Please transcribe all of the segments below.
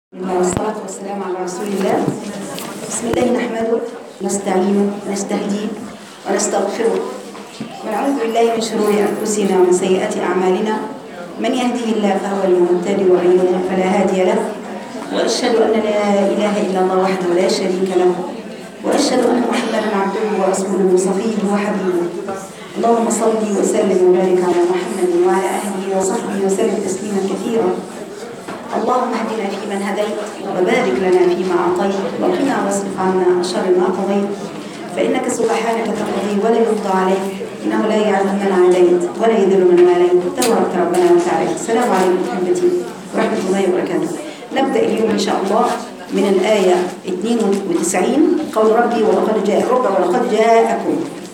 والصلاة والسلام على رسول الله بسم الله نحمده نستعينه نستهديه ونستغفره ونعوذ بالله من شرور أنفسنا ومن سيئات أعمالنا من يهده الله فهو المهتدي ومن يضلل فلا هادي له وأشهد أن لا إله إلا الله وحده لا شريك له وأشهد أن محمدا عبده ورسوله صفيه وحبيبه اللهم صل وسلم وبارك على محمد وعلى أهله وصحبه وسلم تسليما كثيرا اللهم اهدنا فيمن هديت وبارك لنا فيما اعطيت وقنا واصرف عنا شر ما قضيت فانك سبحانك تقضي ولا يقضى عليك انه لا يعلم من عاديت ولا يذل من واليت تبارك ربنا وتعالى السلام عليكم احبتي ورحمه الله وبركاته نبدا اليوم ان شاء الله من الايه 92 قول ربي ولقد جاء ربع ولقد جاءكم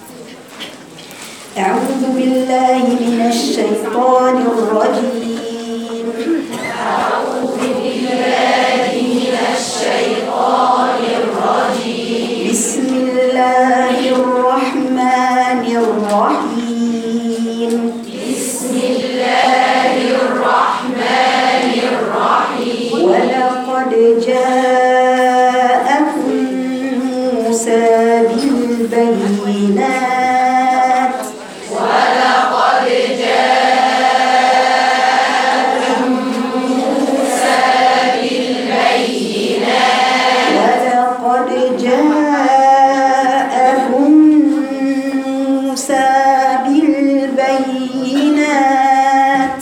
أعوذ بالله من الشيطان الرجيم بسم الله الرحمن الرحيم بسم الله الرحمن الرحيم ولقد جاءكم موسى بالبينات ولقد جاءكم موسى بالبينات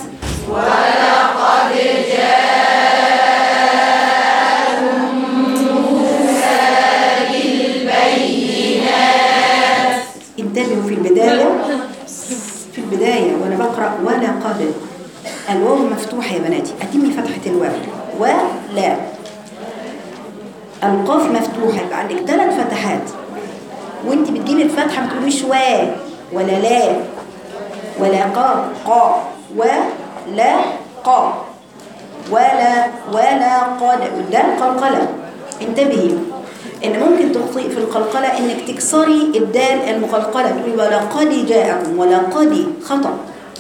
انتبهوا في البداية في البداية وأنا بقرأ ولقد الواو مفتوحة يا بناتي أتمي فتحة الواو ولا القاف مفتوحة يبقى عندك ثلاث فتحات وانت بتجيبي الفتحة ما بتقوليش وا ولا لا ولا قا قا ولا قا ولا ولا قد ده القلقلة انتبهي ان ممكن تخطئ في القلقلة انك تكسري الدال المقلقلة تقولي ولقد جاءكم ولقد خطأ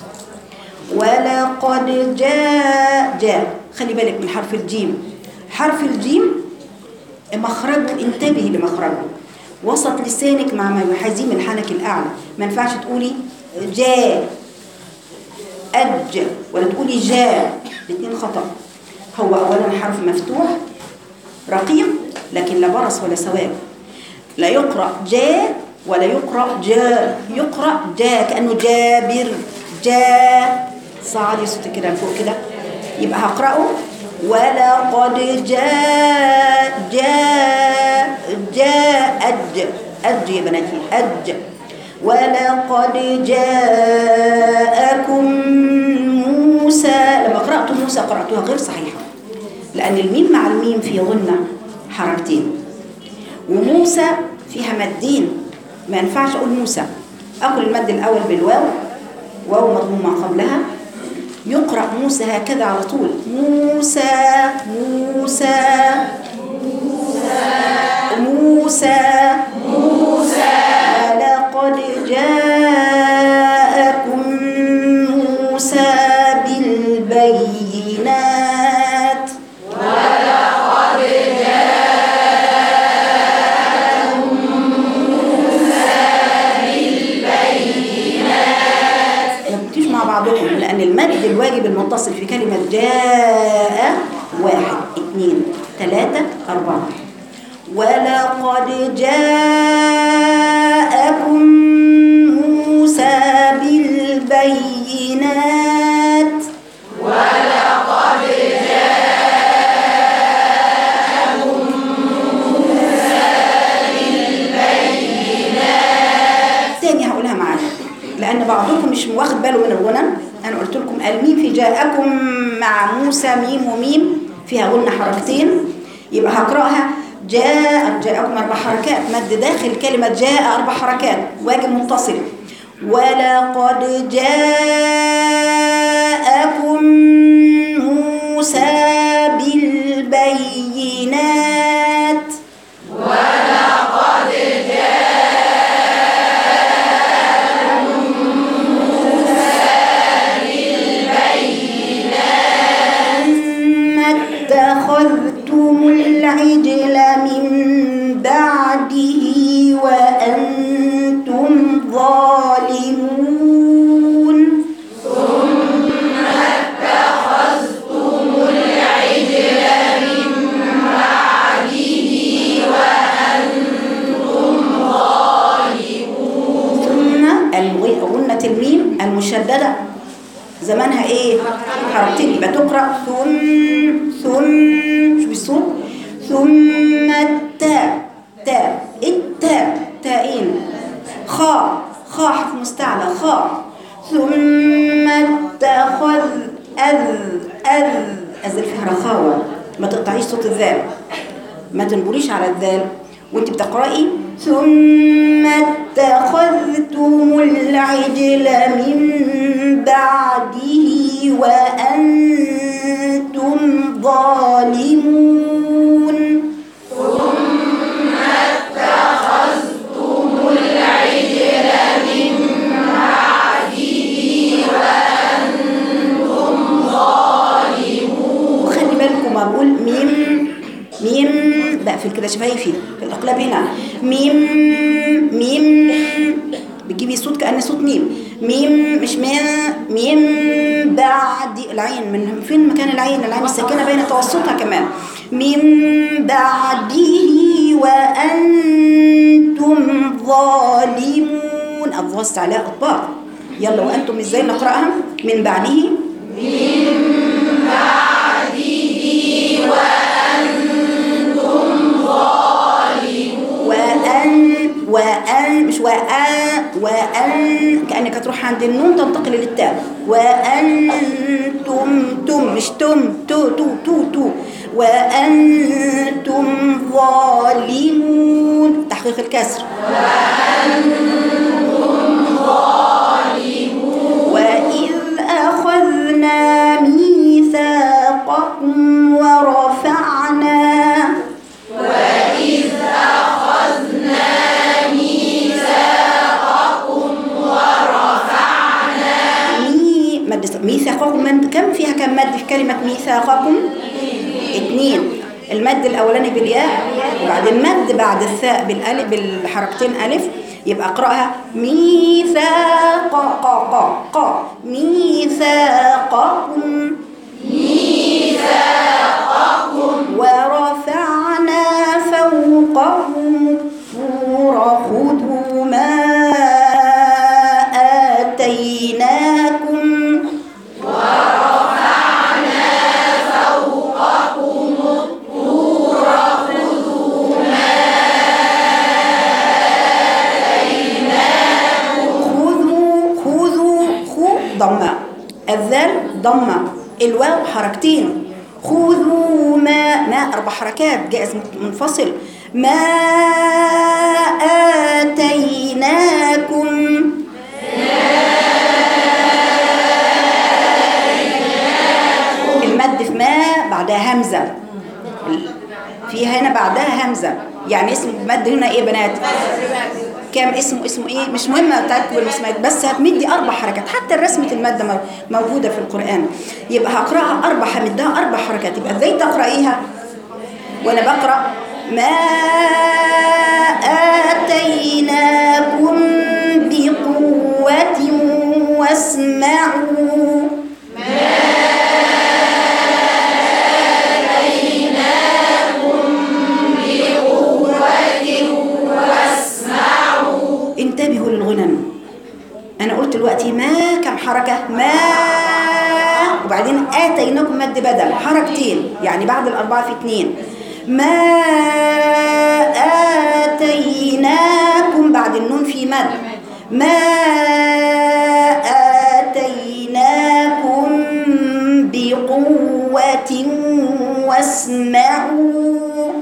ولقد جاء جاء خلي بالك من حرف الجيم حرف الجيم مخرجه انتبهي لمخرجه وسط لسانك مع ما يحاذيه من الحنك الاعلى ما ينفعش تقولي جاء أج ولا تقولي جاء الاثنين خطأ هو أولا حرف مفتوح رقيق لكن لا برص ولا سواد لا يقرأ جاء ولا يقرأ جاء يقرأ جاء كأنه جابر جاء صعدي صوتك كده لفوق كده يبقى هقرأه ولقد جاء جاء جاء أج أج يا بناتي أج ولقد جاءكم موسى لما قرأت موسى قرأتها غير صحيحة لأن الميم مع الميم في غنة حركتين وموسى فيها مدين ما ينفعش أقول موسى أقول المد الأول بالواو واو مضمومة قبلها يقرأ موسى هكذا على طول موسى موسى موسى موسى ولقد جاءكم موسى بالبينات ما بتجيش مع بعضكم لأن المد الواجب المتصل في كلمة جاء واحد اثنين ثلاثة أربعة ولقد جاءكم موسى بالبينات تاني هقولها معاك لان بعضكم مش واخد باله من الغنى انا قلت لكم الميم في جاءكم مع موسى ميم وميم فيها غنى حركتين يبقى هقراها جاء جاءكم اربع حركات مد داخل كلمه جاء اربع حركات واجب متصل ولقد جاءكم موسى بالبينات اتخذتم اتخذتم العجل من بعده وأنتم ظالمون ثم الغ- غنة الميم المشددة زمانها ايه حركتين يبقى تقرأ ثم ثم شو بالصوت ثم التاء تاء التاء تائين خاء خاء حرف مستعلى خاء ثم اتخذ أذ أذ أذ فيها رخاوة ما تقطعيش صوت الذال ما تنبريش على الذال وانت بتقرأي ثم اتخذتم العجل من بعده وأنتم ظالمون وخلي بالكم ما بقول ميم ميم بقفل كده شفايفي في الاقلاب هنا ميم ميم بتجيبي صوت كأن صوت ميم ميم مش ميم ميم بعد العين من فين مكان العين العين الساكنه بين توسطها كمان ميم بعده وانتم ظالمون الظاء استعلاء اطباق يلا وانتم ازاي نقراها من بعده وأن وأن مش وأن وأن كأنك هتروح عند النون تنتقل للتاء وأنتم تم مش تم تو تو تو تو وأنتم ظالمون تحقيق الكسر وإذ أخذنا ميثاقكم ورفعنا مي مد ميثاقكم من كم فيها كم مد في كلمة ميثاقكم اثنين المد الأولاني بالياء وبعدين مد بعد الثاء بالألف بالحركتين ألف يبقى اقرأها ميثاق قا قا قا ميثاقكم ميثاقكم ورفعنا فوقهم الطور خذوا ما آتيناكم خذوا خذوا خو ضمة الذال ضمة الواو حركتين خذوا ما ما أربع حركات جائز منفصل ما آتيناكم المد في ما بعدها همزة في هنا بعدها همزة يعني اسم المد هنا ايه يا بنات كام اسمه اسمه ايه مش مهم تركب المسمات بس هتمدي اربع حركات حتى رسمه الماده مو- موجوده في القران يبقى هقراها اربع همدها اربع حركات يبقى ازاي تقرايها وانا بقرا ما اتيناكم بقوه واسمعوا انتبهوا للغنن انا قلت دلوقتي ما كم حركه ما وبعدين اتيناكم مد بدل حركتين يعني بعد الاربعه في اتنين ما اتيناكم بعد النون في مد ما اتيناكم بقوه واسمعوا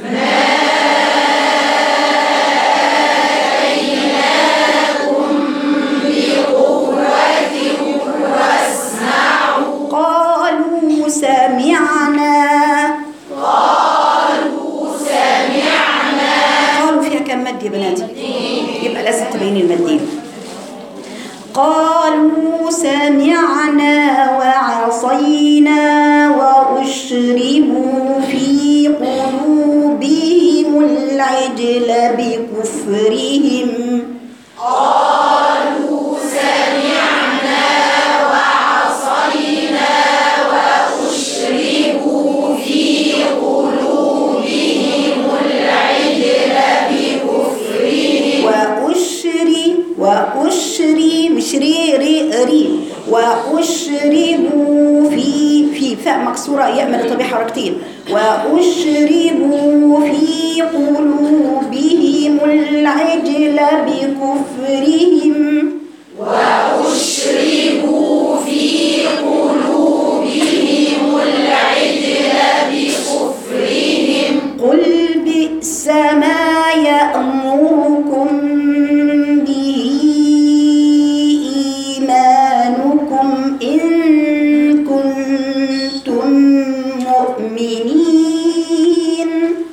قالوا سمعنا قالوا فيها كم مد يا بناتي يبقى لازم تبين المدين قالوا سمعنا وعصينا وأشربوا في وأشربوا في قلوبهم العجل بكفرهم قل بئس ما يأمركم به إيمانكم إن كنتم مؤمنين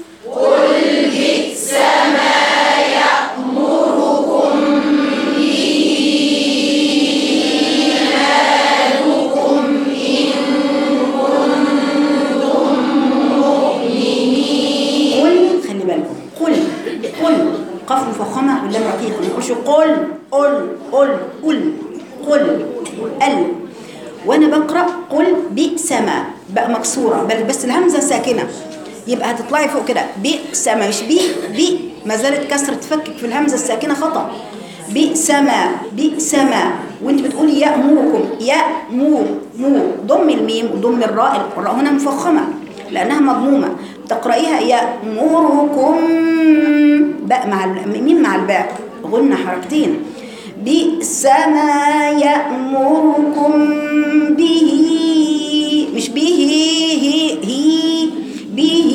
قل خلي بالكم قل قل قف مفخمة واللام رقيقة ما نقولش قل قل قل قل قل ال وانا بقرا قل بئس ما بقى مكسوره بل بس الهمزه ساكنه يبقى هتطلعي فوق كده بئس ما مش بي بي ما زالت كسر تفكك في الهمزه الساكنه خطا بئس ما بئس ما وانت بتقولي يأمركم يأمر مو ضم الميم وضم الراء الراء هنا مفخمه لانها مضمومه تقرايها يأمركم باء مع الميم مع الباء غنى حركتين بئس ما يأمركم به مش به هي هي به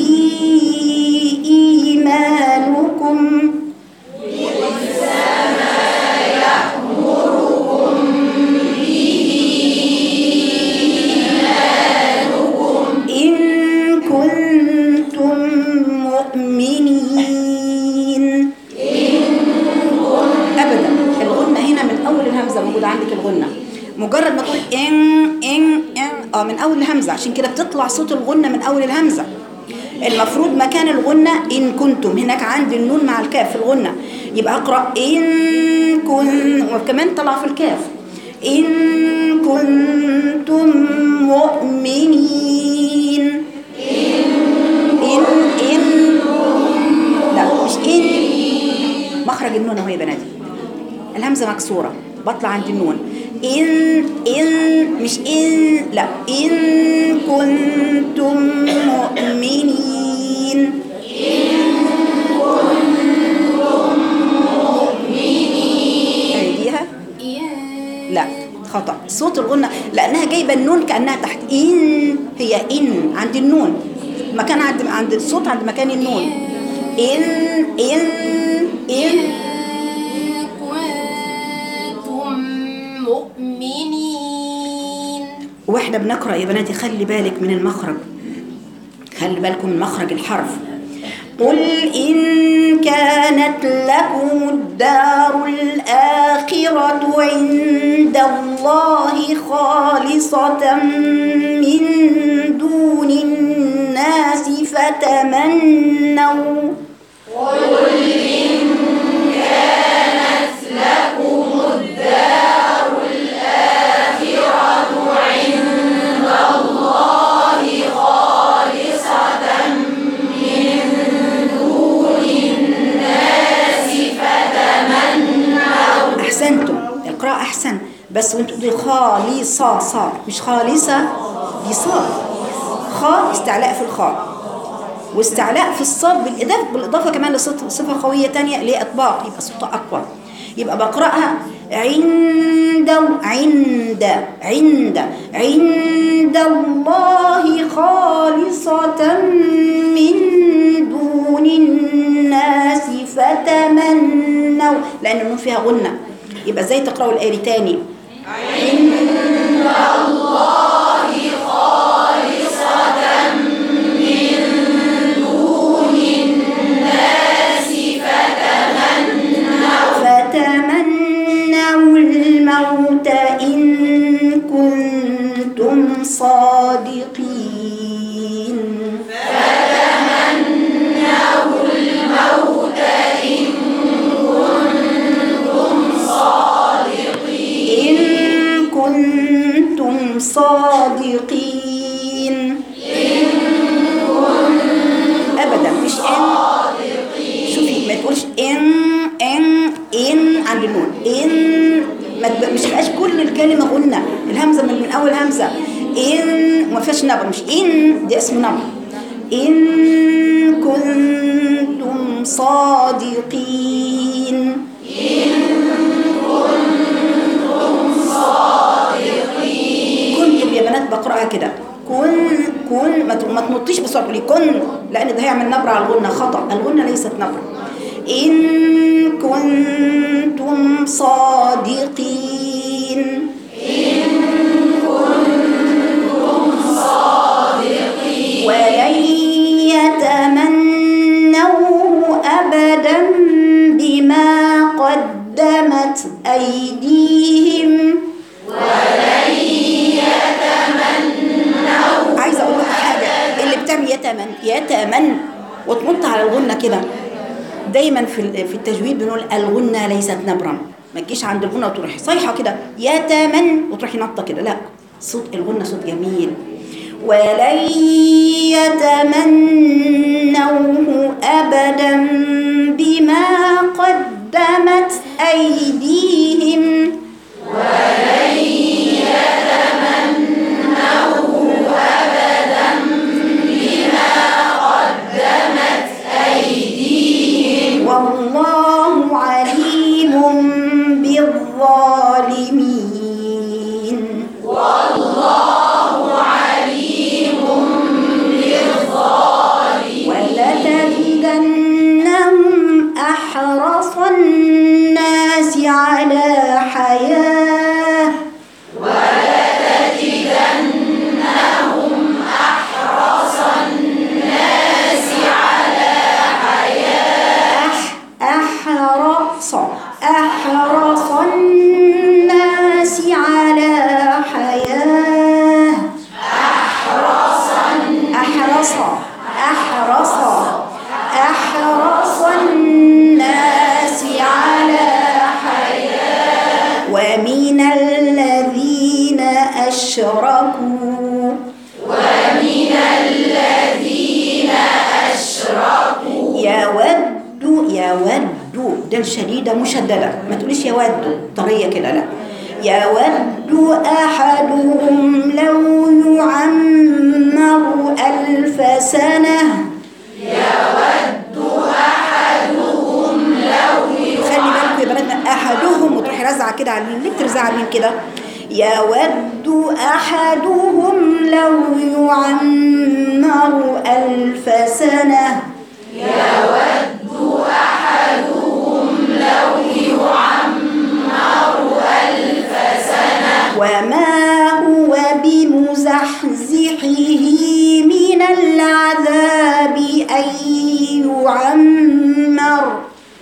إيمانكم إن كنتم مؤمنين ابدا الغنه هنا من اول الهمزه موجوده عندك الغنه مجرد ما تقول ان ان ان اه من اول الهمزه عشان كده بتطلع صوت الغنه من اول الهمزه المفروض مكان الغنه ان كنتم هناك عندي النون مع الكاف في الغنه يبقى اقرا ان كن وكمان طلع في الكاف ان كنتم مؤمنين ان ان لا مش ان مخرج النون اهو يا بناتي الهمزه مكسوره بطلع عند النون ان ان مش ان لا ان كنتم مؤمنين ايديها لا خطا صوت الغنه لانها جايبه النون كانها تحت ان هي ان عند النون مكان عند عند الصوت عند مكان النون ان ان ان كنتم مؤمنين واحنا بنقرا يا بناتي خلي بالك من المخرج خلي بالكم من مخرج الحرف قل إن كانت لكم الدار الآخرة عند الله خالصة من دون الناس فتمنوا احسنتم القراءة احسن بس وانت تقولي خالصة صا مش خالصة دي صاد خاء استعلاء في الخاء واستعلاء في الصاد بالاضافه بالاضافه كمان لصفه قويه تانية اللي هي اطباق يبقى صوتها اقوى يبقى بقراها عند عند عند عند الله خالصة من دون الناس فتمنوا لأن النون فيها غنة يبقى ازاي تقرأوا الآية تاني فتمنوا الموت إن كنتم صادقين إن كنتم صادقين أبدا مش إن شوفي ما تقولش إن إن إن عند النون إن ما تب- مش تبقاش كل الكلمة غنة الهمزة من, من أول همزة إن وما فيهاش نبر مش إن دي اسمه نبر إن كنتم صادقين كنتم يا بنات بقرأها كده كن كن ما ت- ما تنطيش بسرعة تقولي كن لأن ده هيعمل نبرة على الغنة خطأ الغنة ليست نبرة إن كنتم صادقين ولن يتمنوه أبدا بما قدمت أيديهم عايزه اقول لك حاجه اللي بتعمل يتمن يتمن وتنط على الغنه كده دايما في ال- في التجويد بنقول الغنه ليست نبرا ما تجيش عند الغنه وتروحي صيحه كده يتمن وتروحي نطه كده لا صوت الغنه صوت جميل ولن يتمنوه ابدا بما قدمت ايديهم والله عليم بالظالمين ولتجدنهم أحرص الناس على حياة أح أحرص أحرص الناس على حياة أحرص أحرص أحرص الناس على حياة ومن الذين أشركوا يود يود ده الشديدة مشددة ما تقوليش يود طرية كده لا يود أحدهم لو يعمر ألف سنة خلي بالكم يا بناتنا أحدهم وتروحي رازعة كده على اليمين ليه بترزعي على اليمين كده يود أحدهم لو يعمر ألف سنة وما هو بمزحزحه من العذاب أن يعمر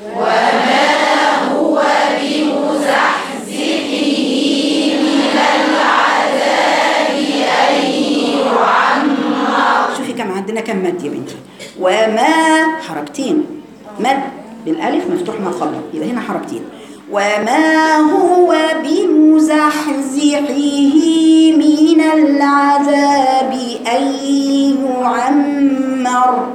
شوفي كم عندنا كم مد يا بنتي وما حركتين مد بالالف مفتوح ما قبله يبقى هنا حركتين وما هو بمزحزحه من العذاب أن يعمر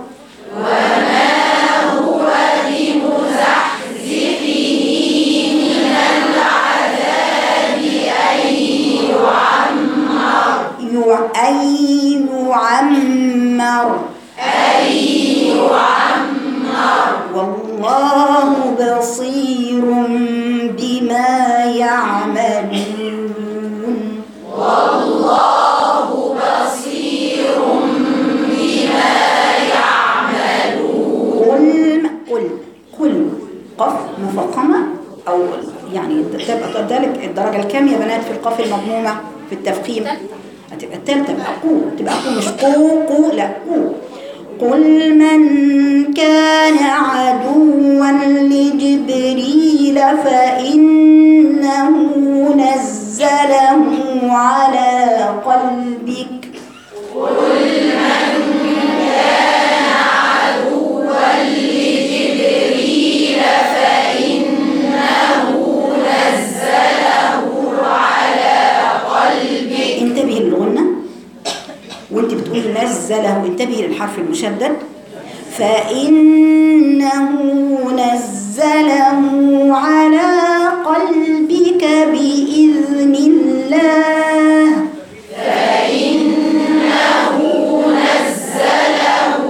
يع- أن يعمر والله بصير بما يعملون قل قل قل قف مفخمة أو يعني تبقى ذلك الدرجة الكام يا بنات في القاف المضمومة في التفخيم هتبقى التالتة تبقى قو تبقى قو مش قو قو لا قو قل من كان عدوا لجبريل فإنه نزله على قلبك انتبهي للغنة وانت بتقولي نزله انتبهي للحرف المشدد فإنه نزله على قلبك بإذن الله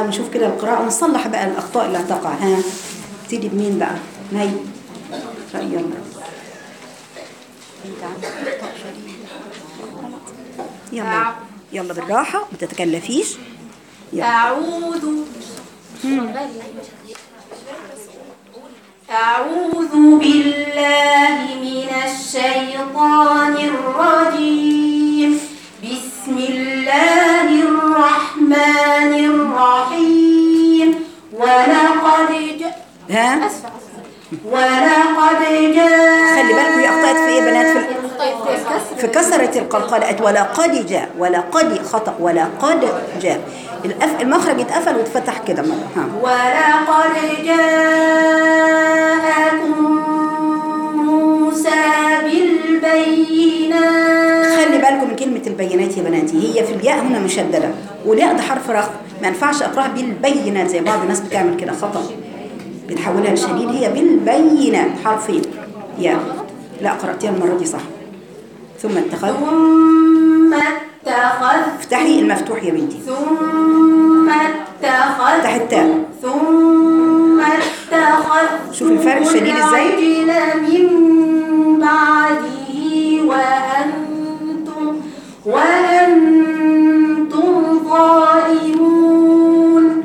بقى ونشوف كده القراءة ونصلح بقى الأخطاء اللي هتقع ها ابتدي بمين بقى ناي يلا يلا يلا بالراحة ما تتكلفيش يلا أعوذ أعوذ بالله من الشيطان الرجيم بسم الله الرحمن الرحيم ولقد جاء ها أسفل ولقد جاء خلي بالكم هي أخطأت في إيه يا بنات في في في كسرة القلقلة ولقد جاء ولقد خطأ ولقد جاء الأف... المخرج اتقفل واتفتح كده مرة ها ولقد جاءكم موسى بالبينات خلي بالكم من كلمة البينات يا بناتي هي في الياء هنا مشددة والياء ده حرف رخو ما ينفعش أقرأها بالبينات زي بعض الناس بتعمل كده خطأ بتحولها لشديد هي بالبينات حرفين يا لا قرأتيها المرة دي صح ثم اتخذ ثم اتخذ افتحي المفتوح يا بنتي ثم اتخذ افتحي التاء ثم اتخذ شوف الفرق الشديد ازاي؟ من بعده وأنتم وأنتم ظالمون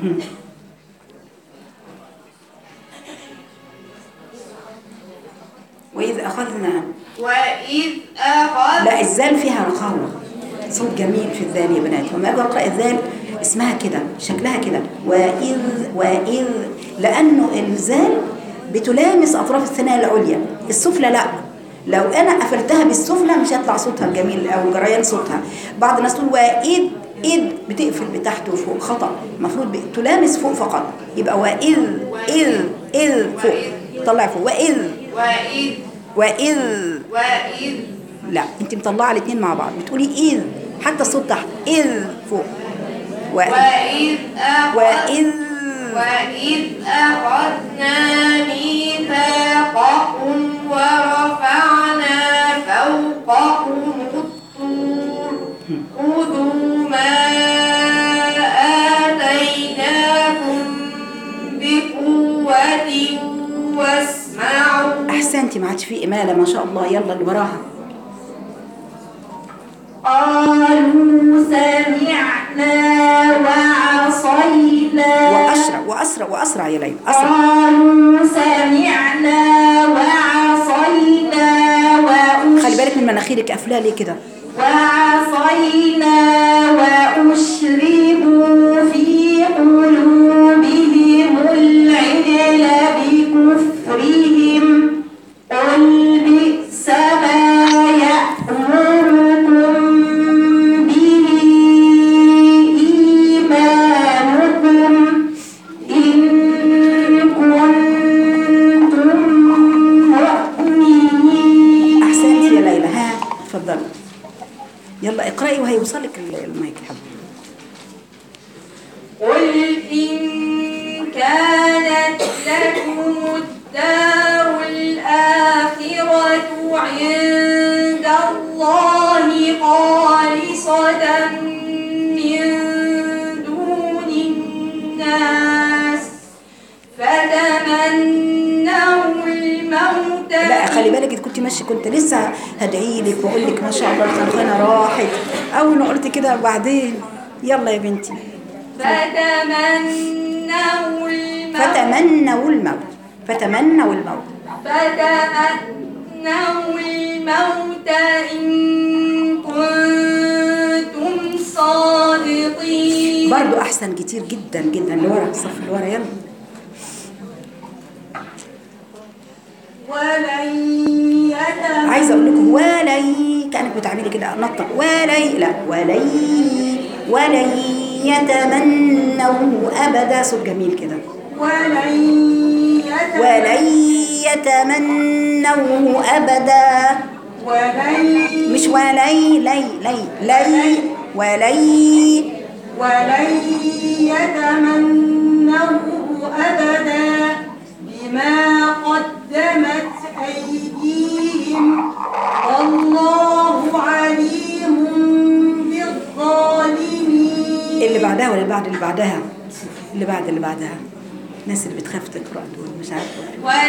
وإذ أخذنا وإذ أخذ لا الزال فيها رخاوة صوت جميل في الذال يا بنات وما أجي أقرأ الذال اسمها كده شكلها كده وإذ وإذ لأنه الزال بتلامس أطراف الثنايا العليا السفلى لا لو أنا قفلتها بالسفلى مش هيطلع صوتها الجميل أو جريان صوتها بعض الناس تقول وإذ إذ بتقفل بتحت وفوق خطأ المفروض ب- تلامس فوق فقط يبقى وإذ إذ إذ فوق طلع فوق وإذ وإذ وإذ وإذ لا انت مطلعه الاثنين مع بعض بتقولي اذ حتى الصوت تحت اذ فوق و... وإذ أخذ واذ وإذ أخذنا ميثاقكم ورفعنا فوقكم الطور خذوا ما آتيناكم بقوة واسمعوا احسنتي ما عادش في اماله ما شاء الله يلا اللي وراها قالوا سمعنا وعصينا واسرع واسرع واسرع يا ليلى اسرع قالوا سمعنا وعصينا وأش- خلي بالك من مناخيرك قافله ليه كده وعصينا وأشربوا في قلوبهم العجل بكفرهم قل بئس ما يأمركم به إيمانكم إن كنتم مؤمنين احسنتي يا ليلى ها اتفضلي يلا اقراي وهيوصلك ال- المايك الحبيب قل إن كانت لكم الدار الآخرة عند الله خالصة من دون الناس فتمنوا الموت لا خلي بالك انت كنت ماشيه كنت لسه هدعي لك واقول لك ما شاء الله الخنخانه راحت اول ما قلت كده بعدين يلا يا بنتي فتمنوا الموت فتمنوا الموت فتمنوا الموت فتمنوا الموت إن كنتم صادقين برضو احسن كتير جدا جدا اللي ورا الصف اللي ورا يلا ولن يتمنوا عايزه اقول لكم ولي كانك بتعملي كده نطق ولي لا ولي ولن يتمنوا ابدا صوت جميل كده ولن يتمنوا ولن يتمنوا ابدا ولن مش ولي لي لي لي ولي ولن يتمنوا أبدا بما قدمت أيديهم والله عليم بالظالمين اللي بعدها ولا اللي بعد اللي بعدها اللي بعد اللي بعدها الناس اللي بتخاف تقرا دول مش عارفه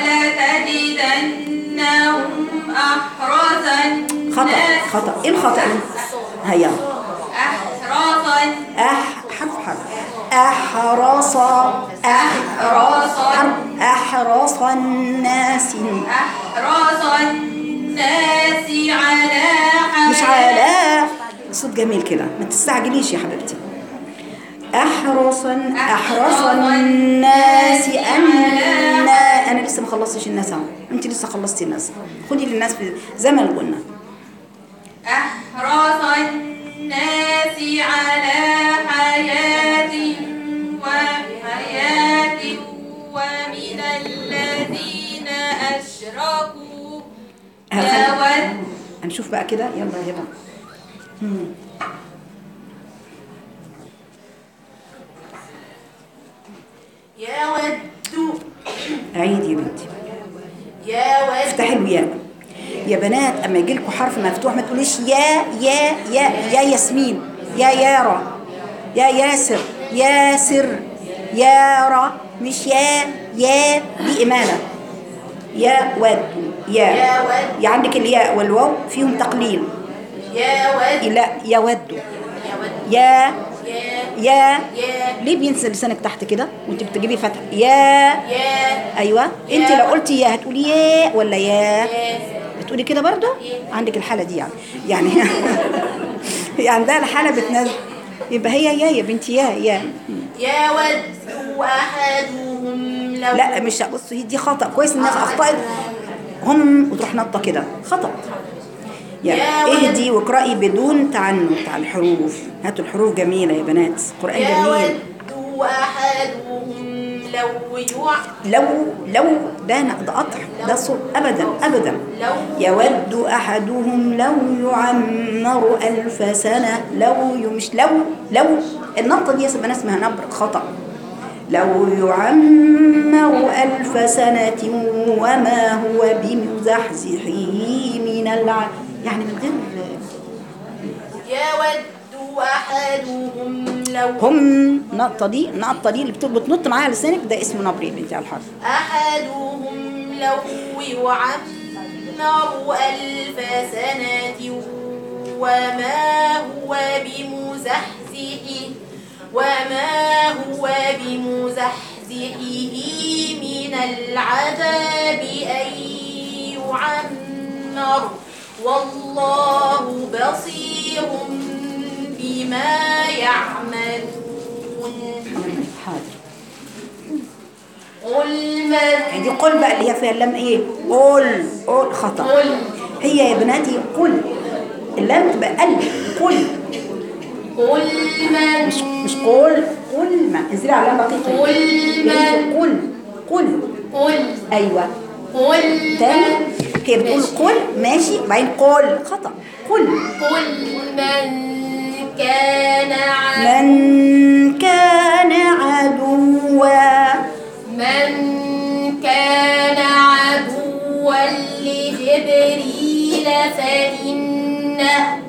ولتجدنهم أحرص خطا الناس خطا ايه الخطا اللي هيا أحرص أح حرف حرف أحرص أحرص حرف أحرص الناس أحرص الناس على مش حياة على صوت جميل كده ما تستعجليش يا حبيبتي أحرص أحرص الناس أن أنا لسه ما خلصتش الناس أهو أنت لسه خلصتي الناس خدي للناس في زي ما قلنا أحرص الناس على حياة وحياة ومن الذين أشركوا يود هنشوف بقى كده يلا يلا مم. يود عيدي يا بنتي يود افتحي الياء يا بنات اما يجي لكم حرف مفتوح ما تقوليش يا يا يا يا ياسمين يا يارا يا ياسر ياسر يارا مش يا يا دي إمالة يا ود يا يا ود. يا عندك الياء والواو فيهم تقليل يود لا يود يود يا يا يا يا ليه بينزل لسانك تحت كده وانت بتجيبي فتح يا يا ايوه انت يا. لو قلتي يا هتقولي يا ولا يا يا بتقولي كده برضو عندك الحالة دي يعني يعني هي عندها الحالة بتنزل يبقى هي يا يا بنتي يا يا يود أحدهم لو لا مش بص هي دي خطأ كويس الناس أخطأت هم وتروح نطة كده خطأ يعني يا ولد. اهدي واقرأي بدون تعنت على الحروف هاتوا الحروف جميلة يا بنات قرآن جميل يود أحدهم لو يع لو لو ده ن- ده قطع ده صوت ابدا ابدا لو يود احدهم لو يعمر الف سنه لو ي- مش لو لو النقطه دي يا بنات اسمها نبر خطا لو يعمر ألف سنة وما هو بمزحزحه من الع... يعني من غير يود أحدهم لو هم نقطة دي النقطة دي اللي بت- بتنط معاها لسانك ده اسمه نبر يا بنتي على الحرف أحدهم لو يعمر ألف سنة وما هو بمزحزحه وما هو بمزحزحه من العذاب أن يعمر والله بصير بما يعملون حاضر قل من يعني قل بقى اللي هي فيها اللام ايه قل قل خطأ قل هي يا بناتي قل اللام تبقى ألف قل قل من مش مش قل قل ما انزلي على اللام دقيقة قل يعني من قل قل قل ايوه قل تاني من هي بتقول قل ماشي وبعدين قل خطأ قل قل من كان عدوا من كان عدوا من كان عدوا لجبريل فإنه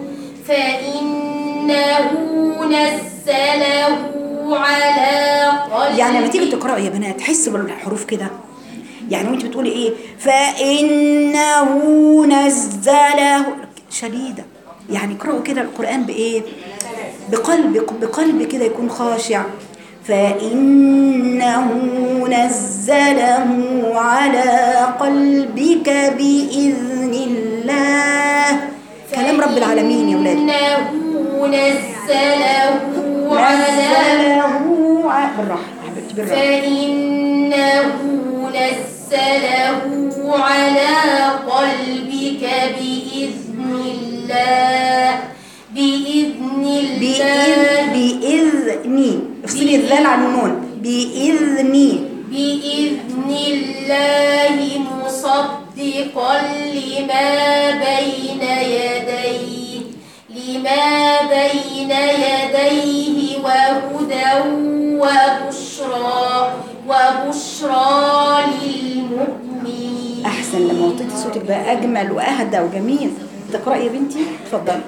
فإنه نزله على قلبك يعني لما تيجي تقرأي يا بنات حسوا بالحروف كده يعني وانت بتقولي ايه فإنه نزله شديدة يعني اقرأوا كده القرآن بإيه بقلب بقلب كده يكون خاشع فإنه نزله على قلبك بإذن الله كلام رب العالمين يا ولاد إنه نزله على نزله ع- بالراحة يا حبيبتي بالراحة فإنه نزله على قلبك بإذن الله بإذن بإذ الله بإذني افصلي الذال عن النون بإذني بإذن الله مصدقا لما بين يديه لما بين يديه وهدى وبشرى وبشرى للمؤمنين أحسن لما وطيتي صوتك بقى أجمل وأهدى وجميل تقرأي يا بنتي اتفضلي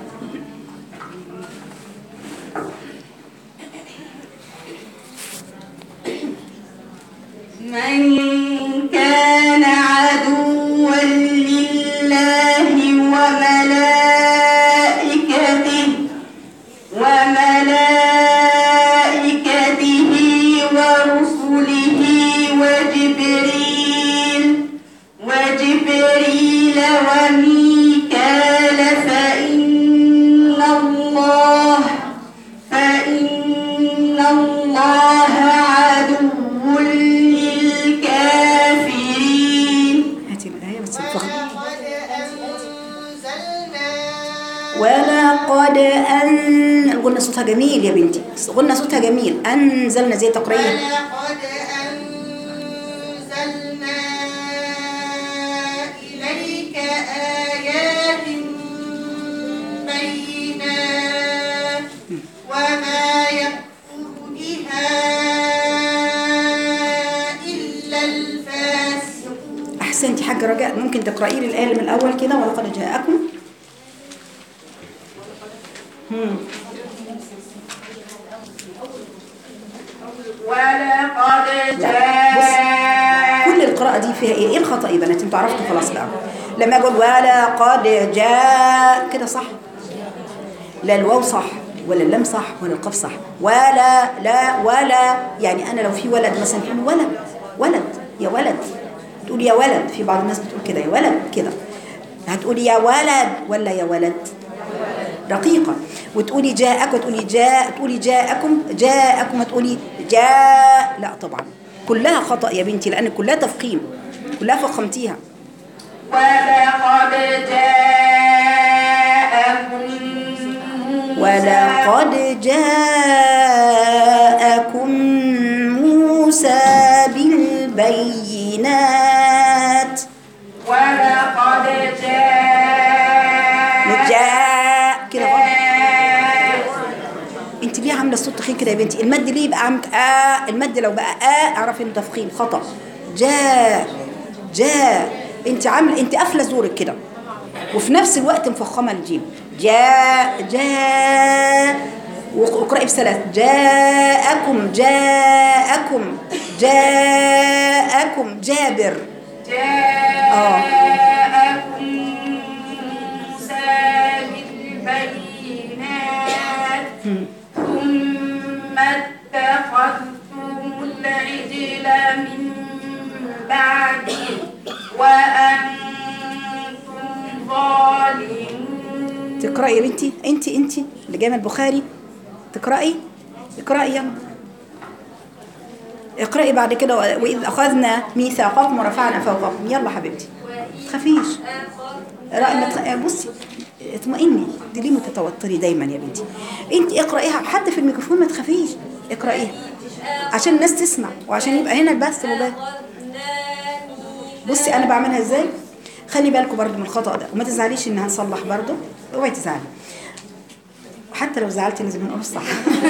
ولقد أن الغنة صوتها جميل يا بنتي غنة صوتها جميل أنزلنا زي تقريبا ولقد أنزلنا إليك آيات بينات وما يكفر بها إلا الفاسقون أحسنتي حاجة رجاء ممكن تقرأي لي الآية من الأول كده ولقد جاءكم مم. ولقد لا، بص. جاء كل القراءة دي فيها ايه؟ ايه الخطأ يا بنات؟ انتوا عرفتوا خلاص بقى. لما اقول ولا قد جاء كده صح؟ لا الواو صح ولا اللام صح ولا القاف صح ولا لا ولا يعني انا لو في ولد مثلا تقول ولد ولد يا ولد تقول يا ولد في بعض الناس بتقول كده يا ولد كده هتقولي يا ولد ولا يا ولد رقيقة وتقولي جاءك وتقولي جاء تقولي جاءكم جاءكم وتقولي جاء لا طبعا كلها خطأ يا بنتي لأن كلها تفخيم كلها فخمتيها ولقد جاءكم ولقد جاءكم موسى بالبينات ولقد جاء جاء كده غلط انت ليه عامله الصوت تخين كده يا بنتي المد ليه يبقى عامل آه المد لو بقى آه اعرفي انه تفخيم خطأ جاء جاء انت عامله انت قافله زورك كده وفي نفس الوقت مفخمه الجيم جاء جاء واقرأي بثلاث جاءكم جاءكم جاءكم جابر جاءكم موسى بالبينات ثم اتخذتم العجل من بعده وأنتم ظالمون تقرأي يا بنتي انت انت اللي جايه من البخاري تقرأي اقرأي يلا اقرأي بعد كده وإذ أخذنا ميثاقكم ورفعنا فوقكم يلا حبيبتي تخافيش رأي ما تخ... بصي اطمئني دي ليه متتوتري دايما يا بنتي انت اقرأيها حتى في الميكروفون ما تخافيش اقرأيها عشان الناس تسمع وعشان يبقى هنا البث مباشر بصي انا بعملها ازاي خلي بالكم برضو من الخطأ ده وما تزعليش ان هنصلح برضو اوعي تزعلي حتى لو زعلتي لازم نقول صح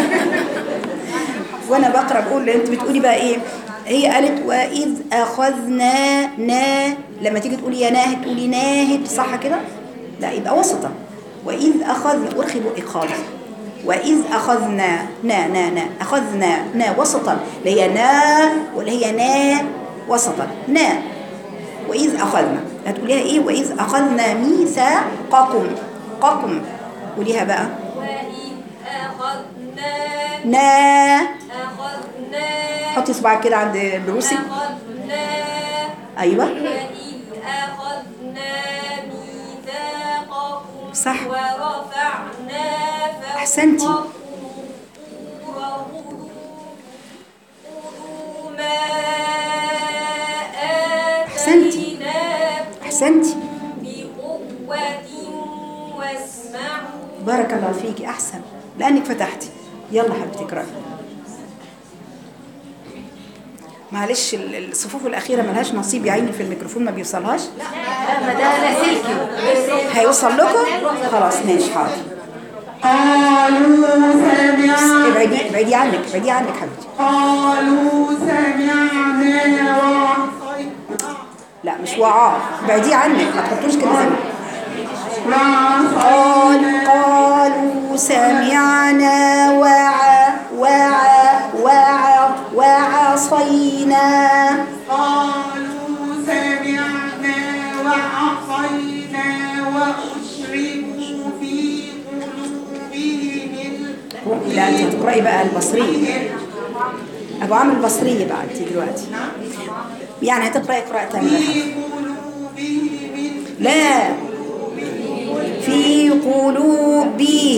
وانا بقرا بقول انت بتقولي بقى ايه هي قالت واذ اخذنا نا لما تيجي تقولي يا ناهد تقولي ناهد صح كده لا يبقى وسطا واذ اخذنا ارخي بقك خالص واذ اخذنا نا نا نا اخذنا نا وسطا اللي هي نا ولا هي نا وسطا نا واذ اخذنا هتقوليها ايه واذ اخذنا ميثاقكم قكم قوليها بقى وإذ أخذنا نا أخذنا حطي صباعك كده عند البروسي أخذنا ايوه وإذ أخذنا ميثاقكم صح. ورفعنا فوقكم أحسنتي. الطور خذوا خذوا ما أحسنتي. آتيناكم احسنتي بقوة واسمعوا بارك الله فيكي احسن لانك فتحتي يلا حبيبتي اقراي معلش ال- الصفوف الاخيره ملهاش نصيب يا عيني في الميكروفون ما بيوصلهاش ما ده لاسلكي هيوصل لكم خلاص ماشي حاضر قالوا سمعنا ابعدي ابعدي عنك ابعدي عنك حبيبتي قالوا سمعنا وعصينا لا مش وعاء ابعدي عنك ما تحطوش كده زي ما- قال قالوا سمعنا وعى وعى وعى وعصينا قالوا سمعنا وعصينا وأشربوا في قلوبهم لا انت هتقراي بقى البصريه ابو عمرو البصريه بقى انت دلوقتي يعني هتقراي قراءه ثانيه في قلوبهم لا في قلوبهم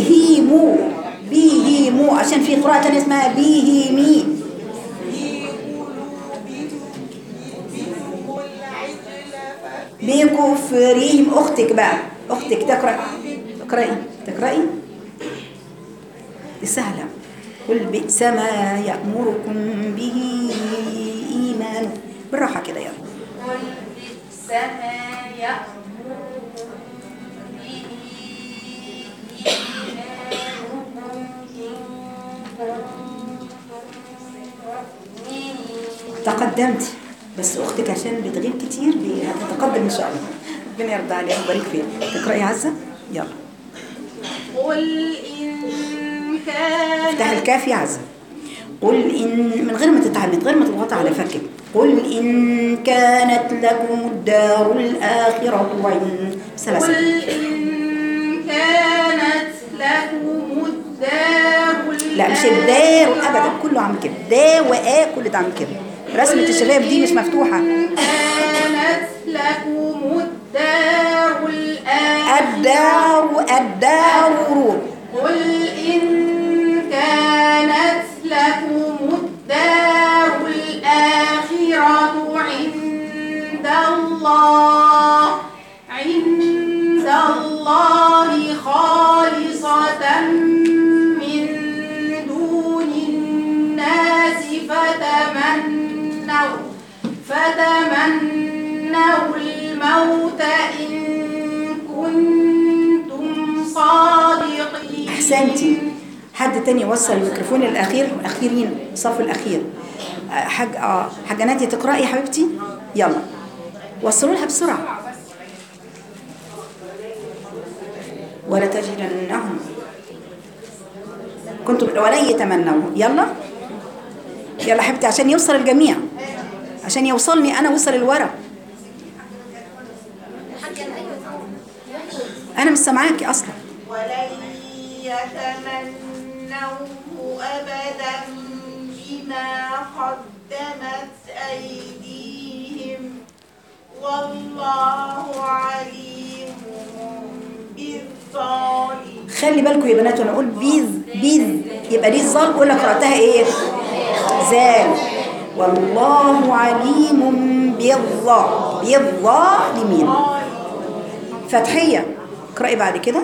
بهم عشان في قراءة تانية اسمها بهم بكفرهم أختك بقى أختك تقرأ اقرأي تقرأي دي سهلة قل بئس ما يأمركم به إيمان بالراحة كده يلا قل بئس ما يأمركم به إيمانكم إن كنتم مؤمنين تقدمت بس أختك عشان بتغيب كتير بي- هتتقدم إن شاء الله ربنا يرضى عليها ويبارك فيها تقرأي عزة يلا قل إن افتح كان الكاف يا عزة قل إن من غير ما تتعب من غير ما تضغط على فكك قل إن كانت لكم الدار الآخرة عند سلاسل قل إن كانت لكم الدار لا مش الدار ابدا كله عامل كده دا وآ كل ده عامل كده رسمة الشباب دي مش مفتوحة كانت لكم الدار الآخرة الدار الدار قل إن كانت لكم الدار الآخرة عند الله عند الله خالصة من دون الناس فتمنوا فتمنوا الموت إن كنتم صادقين احسنتي حد تاني وصل الميكروفون الاخير الاخيرين الصف الاخير آه، حاج اه حاجه ناديه تقراي يا حبيبتي يلا وصلوا لها بسرعه ولا تجدنهم كنتم ولن يتمنوا يلا يلا حبيبتي عشان يوصل الجميع عشان يوصلني انا وصل الورق انا مش سامعاكي اصلا ولن يتمنوه أبدا بما قدمت أيديهم والله عليم بالظالمين خلي بالكم يا بنات وانا اقول بيز بيز يبقى دي الظال اقول لك قراتها ايه زال والله عليم بالظا بالظالمين فتحيه اقراي بعد كده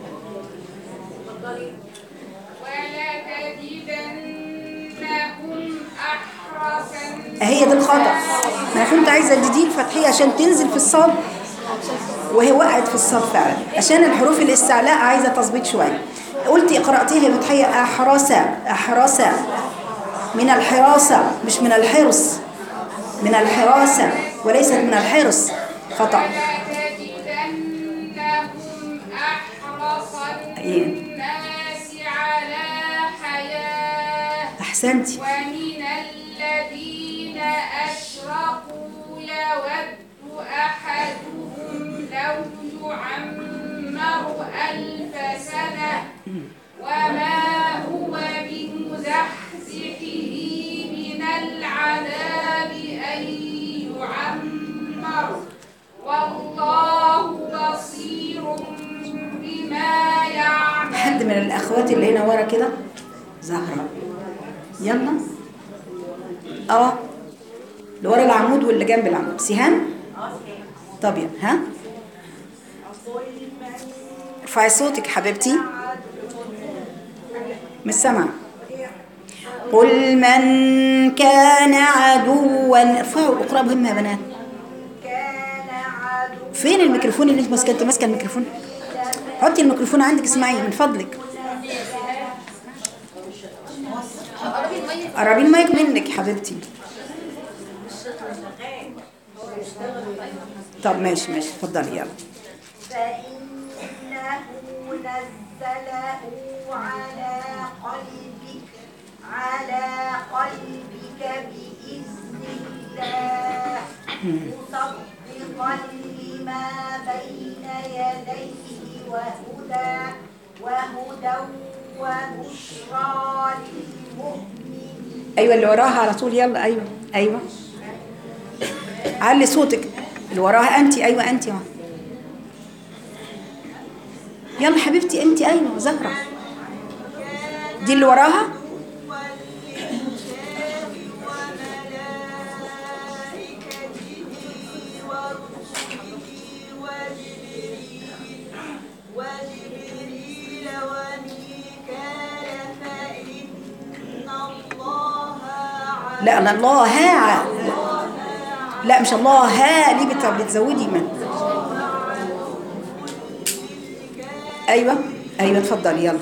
ولتجدنهم أحرص هي دي الخطا انا كنت عايزه دي الفتحيه عشان تنزل في الصاد وهي وقعت في الصاد فعلا عشان الحروف الاستعلاء عايزه تظبيط شويه قلتي قراتيها فتحيه احرسه احرسه من الحراسه مش من الحرص من الحراسه وليست من الحرص خطا ولتجدنهم أحرص إيه. الناس على حياة احسنتي ومن الذين أشركوا يود أحدهم لو يعمر ألف سنة وما هو بمزحزحه من العذاب أن يعمر والله بصير بما يعمل حد من الاخوات اللي هنا ورا كده زهره يلا اه اللي ورا العمود واللي جنب العمود سيهان طب يلا ها ارفعي صوتك حبيبتي مش سامعه قل من كان عدوا ارفعوا اقرأوا مهمة يا بنات كان عدو فين الميكروفون اللي انت ماسكه انت ماسكه الميكروفون حطي الميكروفون عندك اسمعي من فضلك قربي المايك منك حبيبتي طب ماشي ماشي اتفضلي يلا فإنه نزله على قلبك على قلبك بإذن الله مصدقا لما بين يديه وهدى وهدى وبشرى للمؤمنين ايوه اللي وراها على طول يلا ايوه ايوه علي صوتك اللي وراها انت ايوه انت اهو يلا حبيبتي انت ايوه زهره دي اللي وراها وملائكته ورسله وجبريل وجبريل لا أنا الله ها لا مش الله ها ليه بت- بتزودي من ايوه ايوه اتفضلي يلا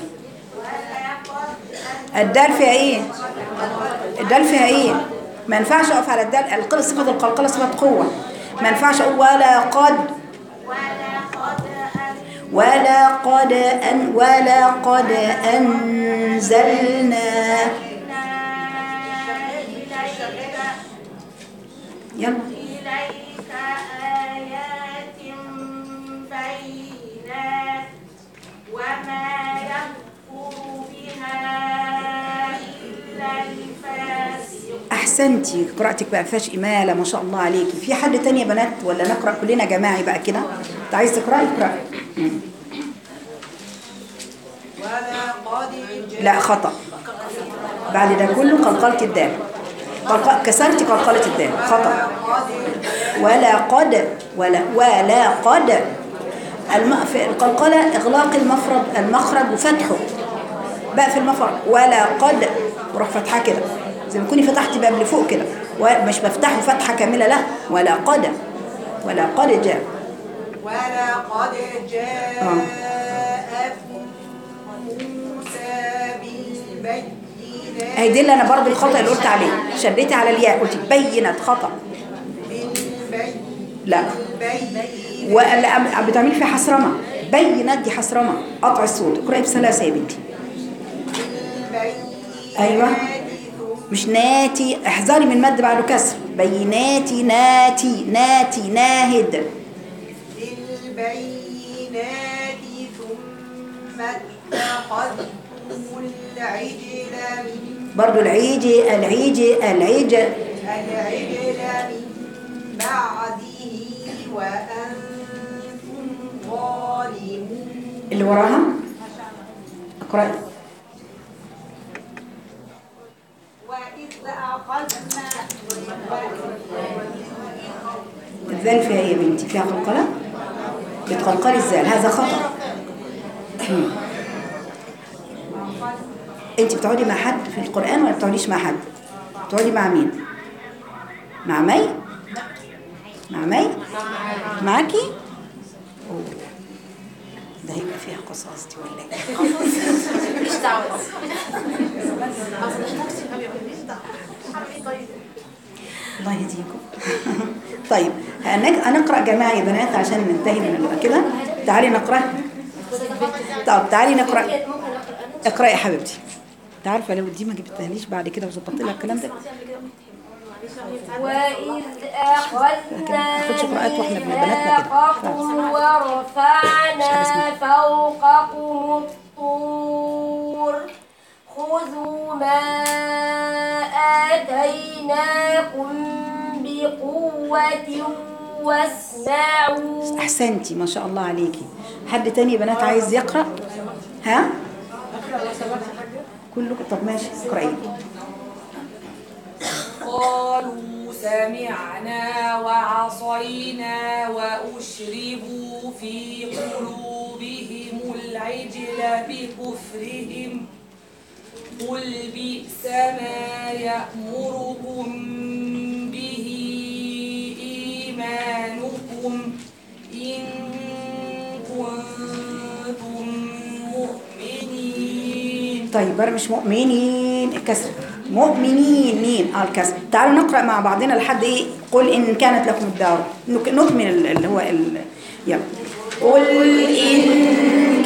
الدال فيها ايه الدال فيها ايه ما ينفعش اقف على الدال القل صفه القلقله صفه قوه ما ينفعش اقول ولا قد ولا قد أن ولا قد أنزلنا يلا إليك آيات بينات وما يكفر بها إلا الفاسقون احسنتي قراءتك بقى فيهاش اماله ما شاء الله عليكي في حد تاني يا بنات ولا نقرا كلنا جماعي بقى كده انت عايز تقراي اقراي مم. لا خطا بعد ده كله قلقله الدال قلق- كسرتي قلقله الدال خطا ولا قد ولا ولا قد الم... في القلقله اغلاق المفرد المخرج وفتحه بقى في المفرد ولا قد وروح فتحه كده زي ما تكوني فتحتي باب لفوق كده ومش بفتحه فتحه كامله لا ولا قد ولا قد جاء ولقد جاءكم موسى بالبينات هي دي اللي انا برضو الخطا اللي قلت عليه شديتي على الياء قلت بينت خطا بالبينات لا ولا عم بتعملي في حسرمه بينت دي حسرمه قطع الصوت اقراي بسلاسه يا بنتي ايوه مش ناتي احذري من مد بعده كسر بيناتي ناتي ناتي ناهد بالبينات ثم اتخذتم العجل من برضو العيج العيج العيج العجل من بعده وأنتم ظالمون اللي وراها اقراي وإذ أخذنا الذال فيها ايه يا بنتي فيها قلقله بتقلقلي الذال هذا خطا انت بتقعدي مع حد في القران ولا بتقعديش مع حد بتقعدي مع مين مع مي مع مي معاكي أوه. ده هيبقى فيها قصاص دي ولا ايه مش دعوة الله يهديكم طيب هنك- هنقرا جماعي يا بنات عشان ننتهي من ال- كده تعالي نقرا طب تعالي نقرا اقراي يا حبيبتي انت عارفه لو دي ما جبتهاليش بعد كده وظبطت لها الكلام ده وإذ أخذنا ناخدش قراءات واحنا ابن بناتنا كده. ميثاقكم ورفعنا فوقكم الطور خذوا ما آتيناكم بقوة واسمعوا احسنتي ما شاء الله عليكي حد تاني يا بنات عايز يقرا ها كلكم طب ماشي اقراي قالوا سمعنا وعصينا وأشربوا في قلوبهم العجل بكفرهم قل بئس ما يأمركم به إيمانكم إن كنتم مؤمنين طيب انا مش مؤمنين الكسر مؤمنين مين اه الكسر تعالوا نقرا مع بعضنا لحد ايه قل ان كانت لكم الدار نك- نكمل ال- اللي هو ال... يلا قل ان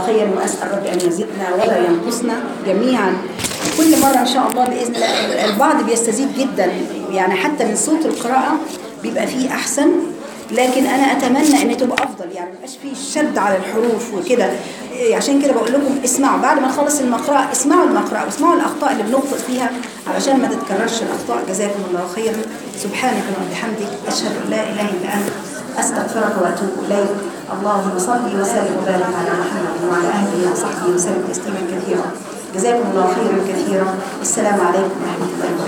خيرا واسال رب ان يزيدنا ولا ينقصنا جميعا كل مره ان شاء الله باذن الله البعض بيستزيد جدا يعني حتى من صوت القراءه بيبقى فيه احسن لكن انا اتمنى ان تبقى افضل يعني ما يبقاش فيه شد على الحروف وكده إيه، عشان كده بقول لكم اسمعوا بعد ما نخلص المقرأة اسمعوا المقرأة واسمعوا الاخطاء اللي بنخطئ فيها علشان ما تتكررش الاخطاء جزاكم الله خيرا سبحانك اللهم وبحمدك اشهد ان لا اله الا انت استغفرك واتوب اليك اللهم صل وسلم وبارك على محمد وعلى اهله وصحبه وسلم تسليما كثيرا جزاكم الله خيرا كثيرا والسلام عليكم ورحمه الله وبركاته